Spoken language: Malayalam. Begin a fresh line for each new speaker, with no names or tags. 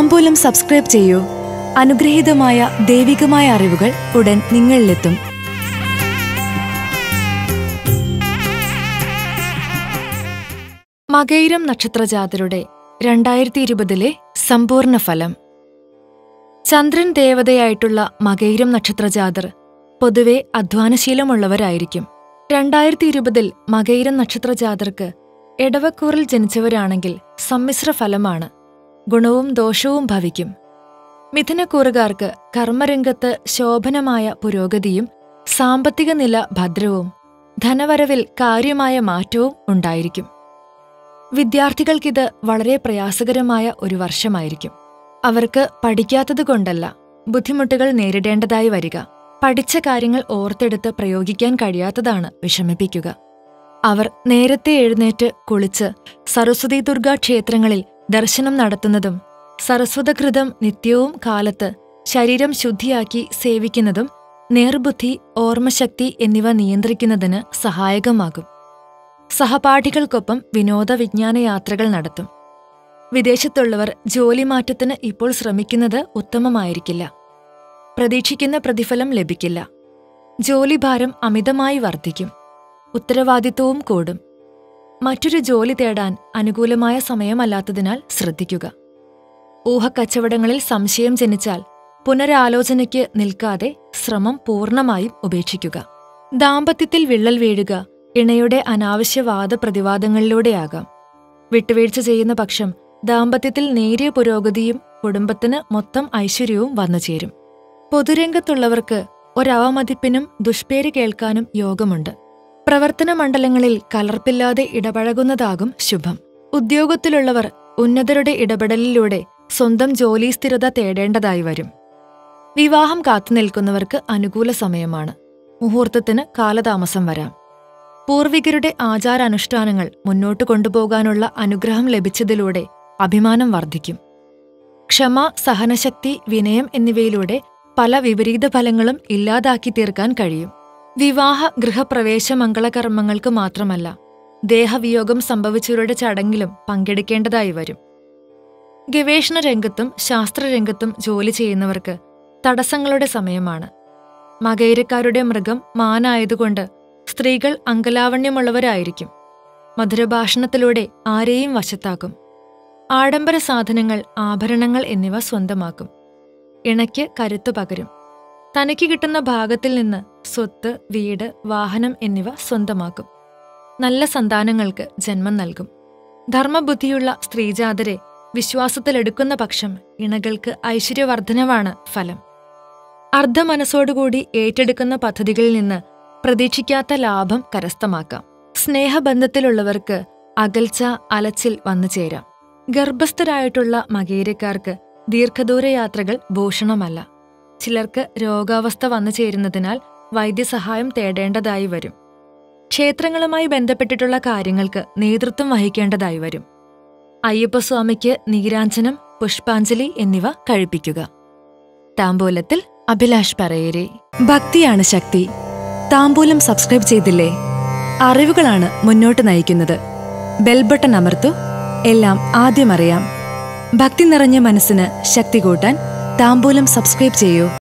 താമ്പൂലം സബ്സ്ക്രൈബ് ചെയ്യൂ അനുഗ്രഹീതമായ ദൈവികമായ അറിവുകൾ ഉടൻ നിങ്ങളിലെത്തും മകയിരം നക്ഷത്രജാതരുടെ രണ്ടായിരത്തി ഇരുപതിലെ സമ്പൂർണ്ണ ഫലം ചന്ദ്രൻ ദേവതയായിട്ടുള്ള മകയിരം നക്ഷത്രജാതർ പൊതുവെ അധ്വാനശീലമുള്ളവരായിരിക്കും രണ്ടായിരത്തി ഇരുപതിൽ മകയിരം നക്ഷത്രജാതർക്ക് എടവക്കൂറിൽ ജനിച്ചവരാണെങ്കിൽ സമ്മിശ്ര ഫലമാണ് ഗുണവും ദോഷവും ഭവിക്കും മിഥുനക്കൂറുകാർക്ക് കർമ്മരംഗത്ത് ശോഭനമായ പുരോഗതിയും സാമ്പത്തിക നില ഭദ്രവും ധനവരവിൽ കാര്യമായ മാറ്റവും ഉണ്ടായിരിക്കും വിദ്യാർത്ഥികൾക്കിത് വളരെ പ്രയാസകരമായ ഒരു വർഷമായിരിക്കും അവർക്ക് പഠിക്കാത്തതുകൊണ്ടല്ല ബുദ്ധിമുട്ടുകൾ നേരിടേണ്ടതായി വരിക പഠിച്ച കാര്യങ്ങൾ ഓർത്തെടുത്ത് പ്രയോഗിക്കാൻ കഴിയാത്തതാണ് വിഷമിപ്പിക്കുക അവർ നേരത്തെ എഴുന്നേറ്റ് കുളിച്ച് സരസ്വതി ദുർഗാ ക്ഷേത്രങ്ങളിൽ ദർശനം നടത്തുന്നതും സരസ്വതകൃതം നിത്യവും കാലത്ത് ശരീരം ശുദ്ധിയാക്കി സേവിക്കുന്നതും നേർബുദ്ധി ഓർമ്മശക്തി എന്നിവ നിയന്ത്രിക്കുന്നതിന് സഹായകമാകും സഹപാഠികൾക്കൊപ്പം വിനോദ വിജ്ഞാന യാത്രകൾ നടത്തും വിദേശത്തുള്ളവർ ജോലിമാറ്റത്തിന് ഇപ്പോൾ ശ്രമിക്കുന്നത് ഉത്തമമായിരിക്കില്ല പ്രതീക്ഷിക്കുന്ന പ്രതിഫലം ലഭിക്കില്ല ജോലിഭാരം അമിതമായി വർദ്ധിക്കും ഉത്തരവാദിത്വവും കൂടും മറ്റൊരു ജോലി തേടാൻ അനുകൂലമായ സമയമല്ലാത്തതിനാൽ ശ്രദ്ധിക്കുക ഊഹക്കച്ചവടങ്ങളിൽ സംശയം ജനിച്ചാൽ പുനരാലോചനയ്ക്ക് നിൽക്കാതെ ശ്രമം പൂർണ്ണമായും ഉപേക്ഷിക്കുക ദാമ്പത്യത്തിൽ വിള്ളൽ വീഴുക ഇണയുടെ അനാവശ്യ വാദപ്രതിവാദങ്ങളിലൂടെയാകാം വിട്ടുവീഴ്ച ചെയ്യുന്ന പക്ഷം ദാമ്പത്യത്തിൽ നേരിയ പുരോഗതിയും കുടുംബത്തിന് മൊത്തം ഐശ്വര്യവും വന്നുചേരും പൊതുരംഗത്തുള്ളവർക്ക് ഒരവമതിപ്പിനും ദുഷ്പേര് കേൾക്കാനും യോഗമുണ്ട് പ്രവർത്തന മണ്ഡലങ്ങളിൽ കലർപ്പില്ലാതെ ഇടപഴകുന്നതാകും ശുഭം ഉദ്യോഗത്തിലുള്ളവർ ഉന്നതരുടെ ഇടപെടലിലൂടെ സ്വന്തം ജോലി സ്ഥിരത തേടേണ്ടതായി വരും വിവാഹം കാത്തുനിൽക്കുന്നവർക്ക് അനുകൂല സമയമാണ് മുഹൂർത്തത്തിന് കാലതാമസം വരാം പൂർവികരുടെ ആചാരാനുഷ്ഠാനങ്ങൾ മുന്നോട്ടു കൊണ്ടുപോകാനുള്ള അനുഗ്രഹം ലഭിച്ചതിലൂടെ അഭിമാനം വർദ്ധിക്കും ക്ഷമ സഹനശക്തി വിനയം എന്നിവയിലൂടെ പല വിപരീത ഫലങ്ങളും ഇല്ലാതാക്കി തീർക്കാൻ കഴിയും വിവാഹ ഗൃഹപ്രവേശ മംഗളകർമ്മങ്ങൾക്ക് മാത്രമല്ല ദേഹവിയോഗം സംഭവിച്ചവരുടെ ചടങ്ങിലും പങ്കെടുക്കേണ്ടതായി വരും ഗവേഷണ രംഗത്തും ശാസ്ത്രരംഗത്തും ജോലി ചെയ്യുന്നവർക്ക് തടസ്സങ്ങളുടെ സമയമാണ് മകയിരക്കാരുടെ മൃഗം മാനായതുകൊണ്ട് സ്ത്രീകൾ അങ്കലാവണ്യമുള്ളവരായിരിക്കും മധുരഭാഷണത്തിലൂടെ ആരെയും വശത്താക്കും ആഡംബര സാധനങ്ങൾ ആഭരണങ്ങൾ എന്നിവ സ്വന്തമാക്കും ഇണയ്ക്ക് കരുത്തു പകരും തനിക്ക് കിട്ടുന്ന ഭാഗത്തിൽ നിന്ന് സ്വത്ത് വീട് വാഹനം എന്നിവ സ്വന്തമാക്കും നല്ല സന്താനങ്ങൾക്ക് ജന്മം നൽകും ധർമ്മബുദ്ധിയുള്ള സ്ത്രീജാതരെ വിശ്വാസത്തിലെടുക്കുന്ന പക്ഷം ഇണകൾക്ക് ഐശ്വര്യവർദ്ധനവാണ് ഫലം അർദ്ധമനസ്സോടുകൂടി ഏറ്റെടുക്കുന്ന പദ്ധതികളിൽ നിന്ന് പ്രതീക്ഷിക്കാത്ത ലാഭം കരസ്ഥമാക്കാം സ്നേഹബന്ധത്തിലുള്ളവർക്ക് അകൽച്ച അലച്ചിൽ വന്നു ചേരാം ഗർഭസ്ഥരായിട്ടുള്ള മകേരക്കാർക്ക് ദീർഘദൂര യാത്രകൾ ഭൂഷണമല്ല ചിലർക്ക് രോഗാവസ്ഥ വന്നു ചേരുന്നതിനാൽ വൈദ്യസഹായം തേടേണ്ടതായി വരും ക്ഷേത്രങ്ങളുമായി ബന്ധപ്പെട്ടിട്ടുള്ള കാര്യങ്ങൾക്ക് നേതൃത്വം വഹിക്കേണ്ടതായി വരും അയ്യപ്പസ്വാമിക്ക് നീരാഞ്ജനം പുഷ്പാഞ്ജലി എന്നിവ കഴിപ്പിക്കുക താമ്പൂലത്തിൽ അഭിലാഷ് പറയേരെ ഭക്തിയാണ് ശക്തി താമ്പൂലം സബ്സ്ക്രൈബ് ചെയ്തില്ലേ അറിവുകളാണ് മുന്നോട്ട് നയിക്കുന്നത് ബെൽബട്ടൺ അമർത്തു എല്ലാം ആദ്യം അറിയാം ഭക്തി നിറഞ്ഞ മനസ്സിന് ശക്തി കൂട്ടാൻ താമ്പൂലം സബ്സ്ക്രൈബ് ചെയ്യൂ